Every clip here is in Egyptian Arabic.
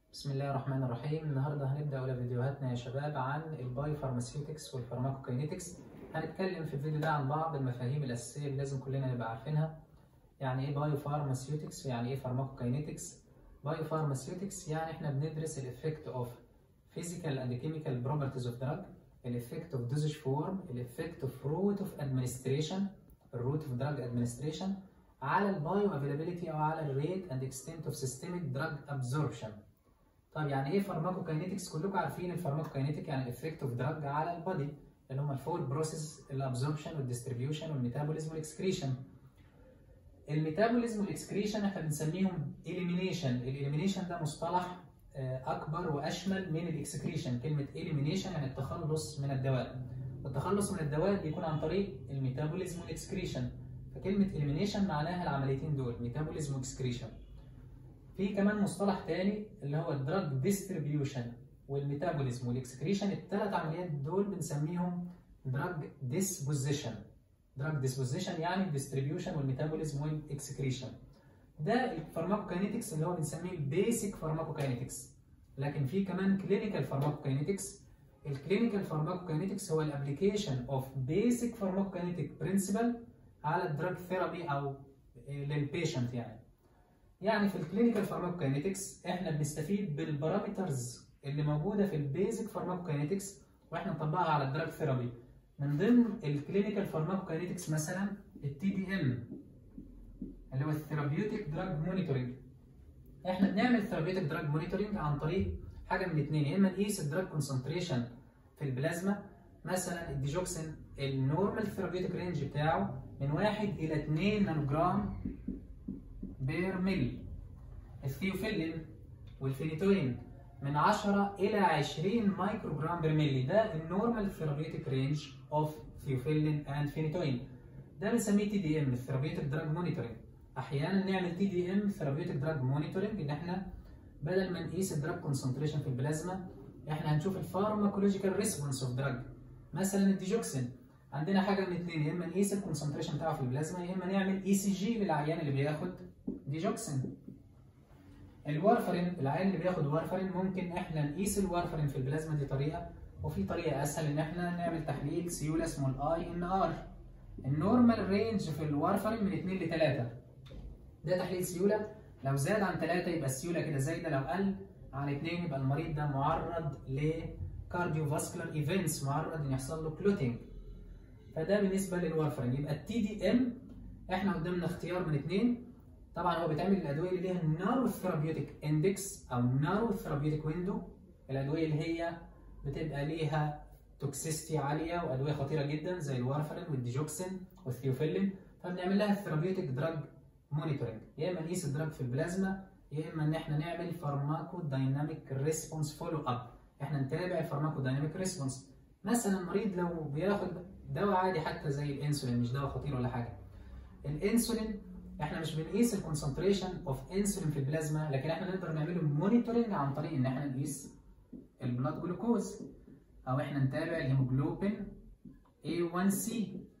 بسم الله الرحمن الرحيم النهارده هنبدا اولى فيديوهاتنا يا شباب عن الباي فارماسيوتكس والفارماكوكاينيتكس هنتكلم في الفيديو ده عن بعض المفاهيم الاساسيه اللي لازم كلنا نبقى عارفينها يعني ايه بايو فارماسيوتكس ويعني ايه فارماكوكاينيتكس بايو فارماسيوتكس يعني احنا بندرس الافكت اوف physical and chemical properties of drug الافكت اوف dosage form الافكت اوف route of administration الروت اوف drug administration على البايو افيلابيلتي او على الريت اند اكستنت اوف سيستميك دراج ابزوربشن طب يعني ايه فارماكوكاينيتكس كلكم عارفين الفارماكوكاينيتك يعني الافكت اوف دراج على البادي اللي هم الفور بروسيس الابزوربشن والديستريبيوشن والميتابوليزم والاكسكريشن الميتابوليزم والاكسكريشن احنا بنسميهم اليمينيشن الاليمينيشن ده مصطلح اكبر واشمل من الاكسكريشن كلمه اليمينيشن يعني التخلص من الدواء والتخلص من الدواء بيكون عن طريق الميتابوليزم والاكسكريشن فكلمه اليمينيشن معناها العمليتين دول ميتابوليزم واكسكريشن في كمان مصطلح تاني اللي هو الدراج ديستريبيوشن والميتابوليزم والاكسكريشن الثلاث عمليات دول بنسميهم دراج ديسبوزيشن دراج ديسبوزيشن يعني الديستريبيوشن والميتابوليزم والاكسكريشن ده الفارماكوكاينيتكس اللي هو بنسميه البيسك فارماكوكاينيتكس لكن في كمان كلينيكال فارماكوكاينيتكس الكلينيكال فارماكوكاينيتكس هو الابلكيشن اوف بيسك فارماكوكاينيتك برنسبل على الدراج ثيرابي او للبيشنت يعني يعني في الكلينيكال فارماكوكاينيتكس احنا بنستفيد بالبارامترز اللي موجوده في البيزك فارماكوكاينيتكس واحنا نطبقها على الدراج ثيرابي من ضمن الكلينيكال فارماكوكاينيتكس مثلا التي دي ام اللي هو الثيرابيوتيك دراج مونيتورنج احنا بنعمل ثيرابيوتيك دراج مونيتورنج عن طريق حاجه من الاثنين يا اما نقيس الدراج كونسنتريشن في البلازما مثلا الديجوكسين النورمال ثيرابيوتيك رينج بتاعه من 1 الى 2 نانو جرام بير ملي الثيوفيلين والفينيتوين من 10 الى 20 مايكرو جرام بير ملي ده النورمال ثيرابيوتيك رينج اوف ثيوفيلين اند فينيتوين ده بنسميه تي دي ام الثيرابيوتيك دراج مونيتورنج احيانا نعمل تي دي ام ثيرابيوتيك دراج مونيتورنج ان احنا بدل ما نقيس الدراج كونسنتريشن في البلازما احنا هنشوف الفارماكولوجيكال ريسبونس اوف دراج مثلا الديجوكسين عندنا حاجه من الاثنين يا اما نقيس الكونسنتريشن بتاعه في البلازما يا اما نعمل اي سي جي للعيان اللي بياخد ديجوكسين الوارفرين العيان اللي بياخد وارفرين ممكن احنا نقيس الوارفرين في البلازما دي طريقه وفي طريقه اسهل ان احنا نعمل تحليل سيوله اسمه الاي ان ار النورمال رينج في الوارفرين من 2 ل 3 ده تحليل سيوله لو زاد عن 3 يبقى السيوله كده زايده لو قل عن 2 يبقى المريض ده معرض لكارديو فاسكولار ايفنتس معرض ان يحصل له كلوتينج فده بالنسبه للوارفرين يبقى التي دي ام احنا قدامنا اختيار من اثنين طبعا هو بيتعمل الادويه اللي ليها نارو ثيرابيوتيك اندكس او نارو ثيرابيوتيك ويندو الادويه اللي هي بتبقى ليها توكسيستي عاليه وادويه خطيره جدا زي الوارفرين والديجوكسين والثيوفيلين فبنعمل لها ثيرابيوتيك دراج مونيتورنج يا اما نقيس الدراج في البلازما يا اما ان احنا نعمل فارماكو دايناميك ريسبونس فولو اب احنا نتابع الفارماكو دايناميك ريسبونس مثلا المريض لو بياخد دواء عادي حتى زي الانسولين مش دواء خطير ولا حاجه الانسولين احنا مش بنقيس الكونسنتريشن اوف انسولين في البلازما لكن احنا نقدر نعمله مونيتورنج عن طريق ان احنا نقيس البلاد جلوكوز او احنا نتابع الهيموجلوبين A1C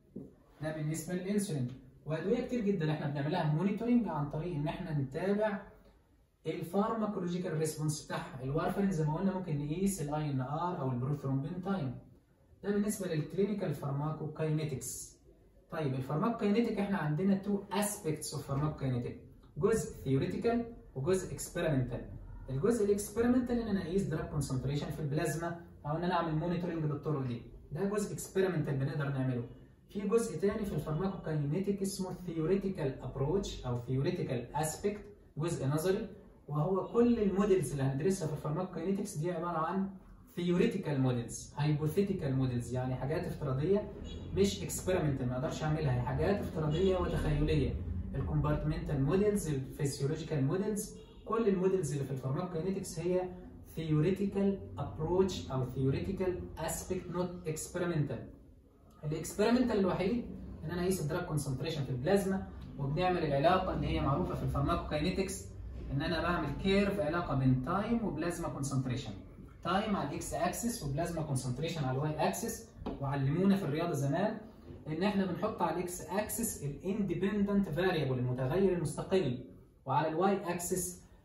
ده بالنسبه للانسولين وادويه كتير جدا احنا بنعملها مونيتورنج عن طريق ان احنا نتابع الفارماكولوجيكال ريسبونس بتاعها الوارفرين زي ما قلنا ممكن نقيس الاي ان ار او البروثرومبين تايم ده بالنسبه للكلينيكال فارماكوكاينيتكس طيب الفارماكوكاينيتك احنا عندنا تو اسبيكتس اوف فارماكوكاينيتك جزء ثيوريتيكال وجزء اكسبيرمنتال الجزء الاكسبيرمنتال ان انا اقيس دراج كونسنتريشن في البلازما او ان انا اعمل مونيتورنج بالطرق دي ده جزء اكسبيرمنتال بنقدر نعمله في جزء تاني في الفارماكوكاينيتك اسمه ثيوريتيكال ابروتش او ثيوريتيكال اسبيكت جزء نظري وهو كل المودلز اللي هندرسها في الفارماكوكاينيتكس دي عباره عن ثيوريتيكال مودلز هايبوثيتيكال مودلز يعني حاجات افتراضيه مش اكسبيرمنتال ما اقدرش اعملها هي حاجات افتراضيه وتخيليه الكومبارتمنتال مودلز الفسيولوجيكال مودلز كل المودلز اللي في الفارماكوكاينيتكس هي ثيوريتيكال ابروتش او ثيوريتيكال اسبيكت نوت اكسبيرمنتال الاكسبيرمنتال الوحيد ان انا اقيس الدراج كونسنتريشن في البلازما وبنعمل العلاقه اللي هي معروفه في الفارماكوكاينيتكس ان انا بعمل كيرف علاقه بين تايم وبلازما كونسنتريشن تايم على الاكس اكسس وبلازما كونسنتريشن على الواي اكسس وعلمونا في الرياضه زمان ان احنا بنحط على الاكس اكسس الاندبندنت فاريبل المتغير المستقل وعلى الواي اكسس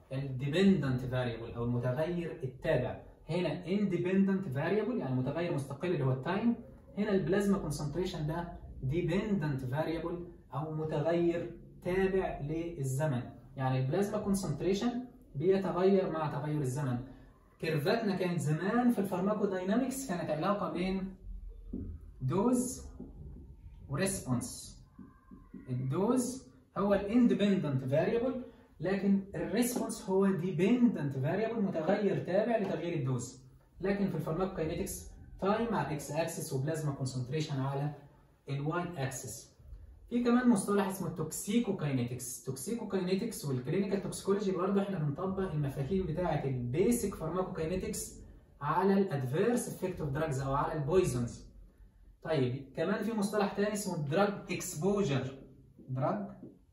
الديبندنت فاريبل او المتغير التابع هنا اندبندنت فاريبل يعني متغير مستقل اللي هو التايم هنا البلازما كونسنتريشن ده ديبندنت فاريبل او متغير تابع للزمن يعني البلازما كونسنتريشن بيتغير مع تغير الزمن كيرفاتنا كانت زمان في الفارماكوداينامكس كانت علاقه بين دوز وريسبونس الدوز هو الاندبندنت فاريبل لكن الريسبونس هو ديبندنت فاريبل متغير تابع لتغيير الدوز لكن في الفارماكوكاينetics تايم على الاكس اكسس وبلازما كونسنتريشن على الواي اكسس في كمان مصطلح اسمه توكسيكوكاينetics توكسيكوكاينetics والكلينيكال توكسيكولوجي برضه احنا بنطبق المفاهيم بتاعه البيسك فارماكوكاينetics على الادفيرس افكت اوف دراجز او على البويزنز طيب كمان في مصطلح تاني اسمه دراج اكسبوجر دراج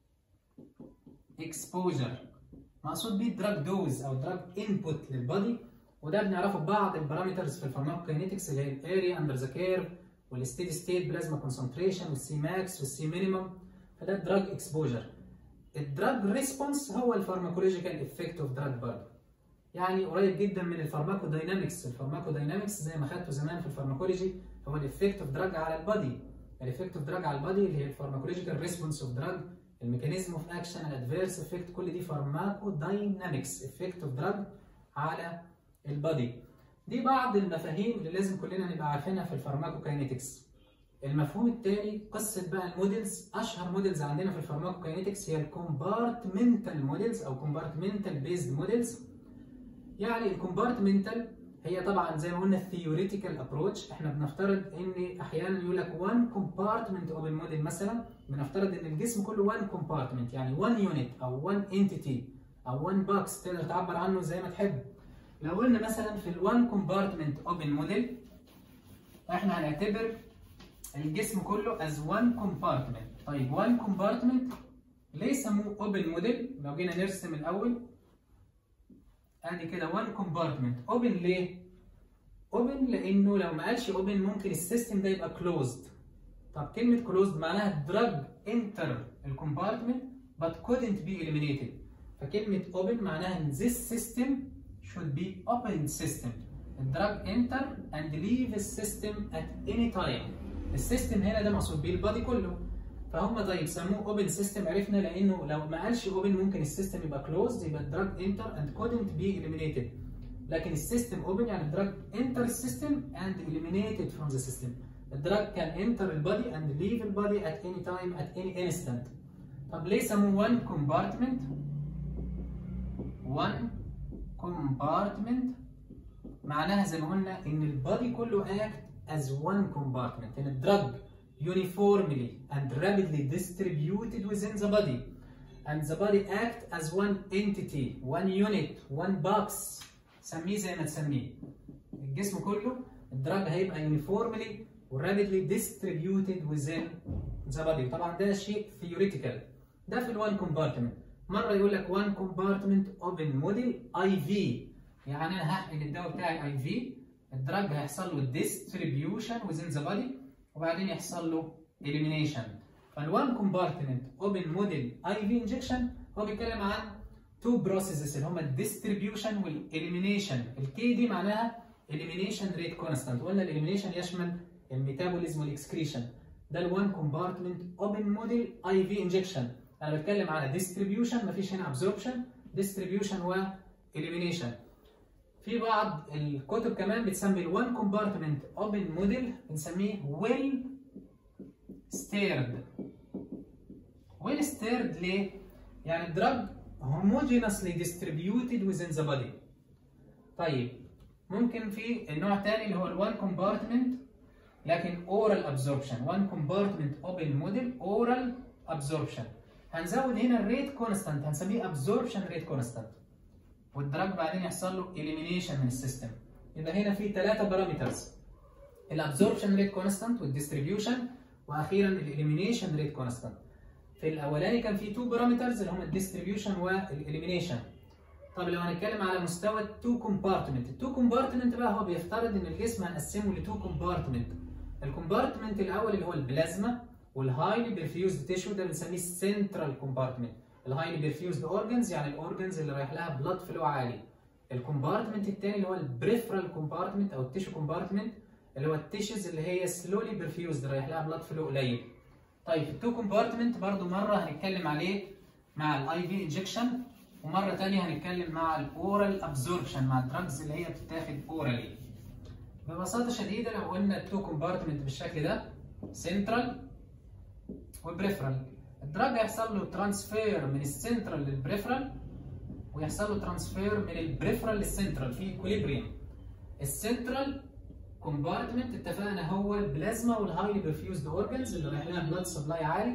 اكسبوجر مقصود بيه دراج دوز او دراج انبوت للبادي وده بنعرفه ببعض البارامترز في الفارماكوكاينetics اللي هي الاريا اندر ذا كيرف والستيدي ستيت بلازما كونسنتريشن والسي ماكس والسي مينيمم فده دراج اكسبوجر الدراج ريسبونس هو الفارماكولوجيكال افكت اوف دراج برضه يعني قريب جدا من الفارماكوداينامكس الفارماكوداينامكس زي ما خدته زمان في الفارماكولوجي هو الافكت اوف دراج على البادي الافكت اوف دراج على البادي اللي هي الفارماكولوجيكال ريسبونس اوف دراج الميكانيزم اوف اكشن الادفيرس افكت كل دي فارماكوداينامكس افكت اوف دراج على البادي دي بعض المفاهيم اللي لازم كلنا نبقى عارفينها في الفارماكوكاينetics المفهوم الثاني قصه بقى المودلز اشهر مودلز عندنا في الفارماكوكاينetics هي الكومبارتمنتال مودلز او كومبارتمنتال بيزد مودلز يعني الكومبارتمنتال هي طبعا زي ما قلنا الثيوريتيكال ابروتش احنا بنفترض ان احيانا يقول لك وان كومبارتمنت اوف الموديل مثلا بنفترض ان الجسم كله وان كومبارتمنت يعني وان يونت او وان انتيتي او وان بوكس تقدر تعبر عنه زي ما تحب لو قلنا مثلا في الوان كومبارتمنت اوبن موديل احنا هنعتبر الجسم كله از وان كومبارتمنت طيب وان كومبارتمنت ليه سموه اوبن موديل لو جينا نرسم الاول ادي كده وان كومبارتمنت اوبن ليه اوبن لانه لو ما قالش اوبن ممكن السيستم ده يبقى كلوزد طب كلمه كلوزد معناها دراج انتر الكومبارتمنت but couldn't be eliminated فكلمه اوبن معناها ان this system should be open system الدراج enter and leave the system at any time السيستم هنا ده مقصود بيه البادي كله فهم طيب سموه اوبن سيستم عرفنا لانه لو ما قالش اوبن ممكن السيستم يبقى كلوزد يبقى الدراج انتر اند كودنت بي اليمينيتد لكن السيستم اوبن يعني الدراج انتر السيستم اند اليمينيتد فروم ذا سيستم الدراج كان انتر البادي اند ليف البادي ات اني تايم ات اني انستنت طب ليه سموه وان كومبارتمنت وان كومبارتمنت معناها زي ما قلنا ان البادي كله اكت از وان كومبارتمنت ان الدراج uniformly and rapidly distributed within the body and the body act as one entity one unit one box سميه زي ما تسميه الجسم كله الدراج هيبقى uniformly و rapidly distributed within the body طبعا ده شيء theoretical ده في الوان كومبارتمنت مره يقول لك one compartment open model IV يعني انا هحقن الدواء بتاعي IV الدراج هيحصل له distribution within the body وبعدين يحصل له elimination فالوان كومبارتمنت اوبن موديل اي في انجكشن هو بيتكلم عن تو بروسيسز اللي هما الديستريبيوشن والاليمينيشن الكي دي معناها elimination ريت كونستانت قلنا الاليمينيشن يشمل الميتابوليزم والاكسكريشن ده الوان كومبارتمنت اوبن موديل اي في انجكشن انا بتكلم على ديستريبيوشن مفيش هنا ابزوربشن ديستريبيوشن واليمينيشن في بعض الكتب كمان بتسمي الوان كومبارتمنت اوبن موديل بنسميه ويل ستيرد ويل ستيرد ليه؟ يعني الدراج homogeneously distributed within the body طيب ممكن في النوع الثاني اللي هو الوان كومبارتمنت لكن oral absorption one compartment open model oral absorption هنزود هنا الريت كونستانت هنسميه absorption rate constant والدراج بعدين يحصل له elimination من السيستم يبقى هنا في ثلاثه بارامترز الابزوربشن ريت كونستانت والديستريبيوشن واخيرا الاليمينيشن ريت كونستانت في الاولاني كان في تو بارامترز اللي هم الديستريبيوشن والاليمينيشن طب لو هنتكلم على مستوى التو كومبارتمنت التو كومبارتمنت بقى هو بيفترض ان الجسم هنقسمه لتو كومبارتمنت الكومبارتمنت الاول اللي هو البلازما والهايلي برفيوزد تيشو ده بنسميه السنترال كومبارتمنت الهايلي بيرفيوزد اورجنز يعني الاورجنز اللي رايح لها بلاد فلو عالي الكومبارتمنت الثاني اللي هو البريفرال كومبارتمنت او التيشو كومبارتمنت اللي هو التيشوز اللي هي سلولي بيرفيوزد رايح لها بلاد فلو قليل طيب التو كومبارتمنت برضو مره هنتكلم عليه مع الاي في انجكشن ومره ثانيه هنتكلم مع الاورال ابزوربشن مع الدراجز اللي هي بتتاخد اورالي ببساطه شديده لو قلنا التو كومبارتمنت بالشكل ده سنترال وبريفرال الدراج هيحصل له ترانسفير من السنترال للبريفرال ويحصل له ترانسفير من البريفرال للسنترال في اكوليبريم السنترال كومبارتمنت اتفقنا هو البلازما والهايلي برفيوزد اورجنز اللي رايح لها بلاد سبلاي عالي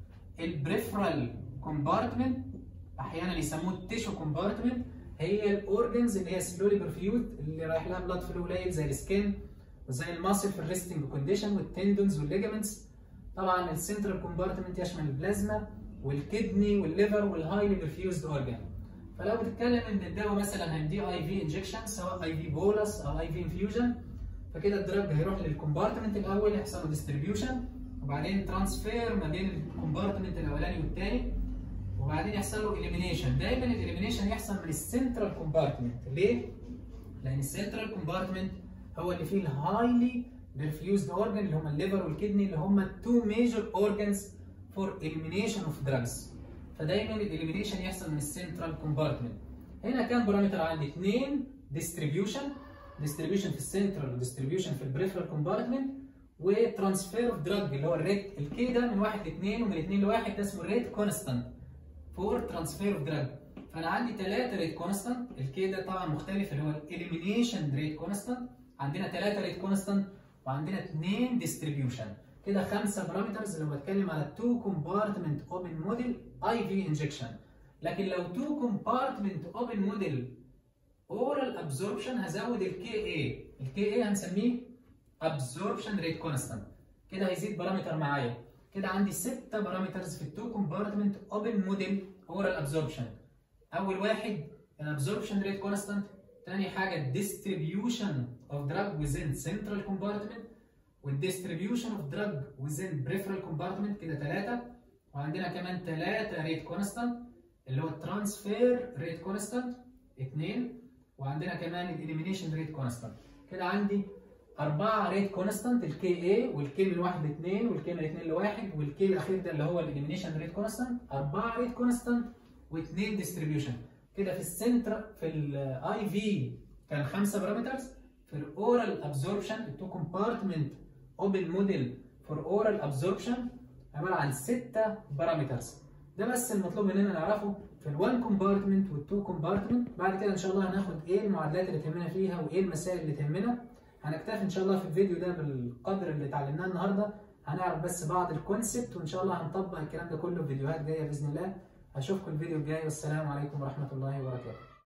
البريفرال كومبارتمنت احيانا يسموه التيشو كومبارتمنت هي الاورجنز اللي هي سلولي برفيوزد اللي رايح لها بلاد فلو قليل زي السكين وزي الماسل في الريستنج كونديشن والتندونز والليجمنتس طبعا السنترال كومبارتمنت يشمل البلازما والكدني والليفر والهايلي برفيوزد اورجن فلو بتتكلم ان الدواء مثلا هنديه اي في انجكشن سواء اي في بولس او اي في انفيوجن فكده الدراج هيروح للكومبارتمنت الاول يحصل له ديستريبيوشن وبعدين ترانسفير ما بين الكومبارتمنت الاولاني والثاني وبعدين يحصل له اليمينيشن دايما الاليمينيشن يحصل من السنترال كومبارتمنت ليه؟ لان السنترال كومبارتمنت هو اللي فيه الهايلي برفيوزد اورجن اللي هم الليفر والكدني اللي هم التو ميجر اورجنز فور اليمينيشن اوف دراجز فدايما الاليمينيشن يحصل من السنترال كومبارتمنت هنا كام بارامتر عندي اثنين ديستريبيوشن ديستريبيوشن في السنترال وديستريبيوشن في البريفرال كومبارتمنت وترانسفير اوف دراج اللي هو الريت الكي ده من واحد لاثنين ومن اثنين لواحد ده اسمه الريت كونستانت فور ترانسفير اوف دراج فانا عندي ثلاثه ريت كونستانت الكي ده طبعا مختلف اللي هو الاليمينيشن ريت كونستانت عندنا ثلاثه ريت كونستانت وعندنا اثنين ديستريبيوشن كده خمسه بارامترز لو بتكلم على تو كومبارتمنت اوبن موديل اي في انجكشن لكن لو تو كومبارتمنت اوبن موديل اورال ابزوربشن هزود الكي اي الكي اي هنسميه ابزوربشن ريت كونستانت كده هيزيد بارامتر معايا كده عندي ستة بارامترز في التو كومبارتمنت اوبن موديل اورال ابزوربشن اول واحد الابزوربشن ريت كونستانت تاني حاجه الديستريبيوشن اوف دراج ويزين سنترال كومبارتمنت والديستريبيوشن اوف دراج ويزين بريفرال كومبارتمنت كده ثلاثه وعندنا كمان ثلاثه ريت كونستانت اللي هو الترانسفير ريت كونستانت اثنين وعندنا كمان الاليمينيشن ريت كونستانت كده عندي أربعة ريت كونستانت الكي اي والكي من واحد لاثنين والكي من اثنين لواحد والكي الأخير ده اللي هو الاليمينيشن ريت كونستانت أربعة ريت كونستانت واثنين ديستريبيوشن كده في السنتر في الاي في كان خمسه بارامترز في الاورال ابزوربشن التو كومبارتمنت اوبن موديل فور اورال ابزوربشن عباره عن سته بارامترز ده بس المطلوب مننا نعرفه في الوان كومبارتمنت والتو كومبارتمنت بعد كده ان شاء الله هناخد ايه المعادلات اللي تهمنا فيها وايه المسائل اللي تهمنا هنكتفي ان شاء الله في الفيديو ده بالقدر اللي اتعلمناه النهارده هنعرف بس بعض الكونسبت وان شاء الله هنطبق الكلام ده كله في فيديوهات جايه باذن الله اشوفكم الفيديو الجاي والسلام عليكم ورحمه الله وبركاته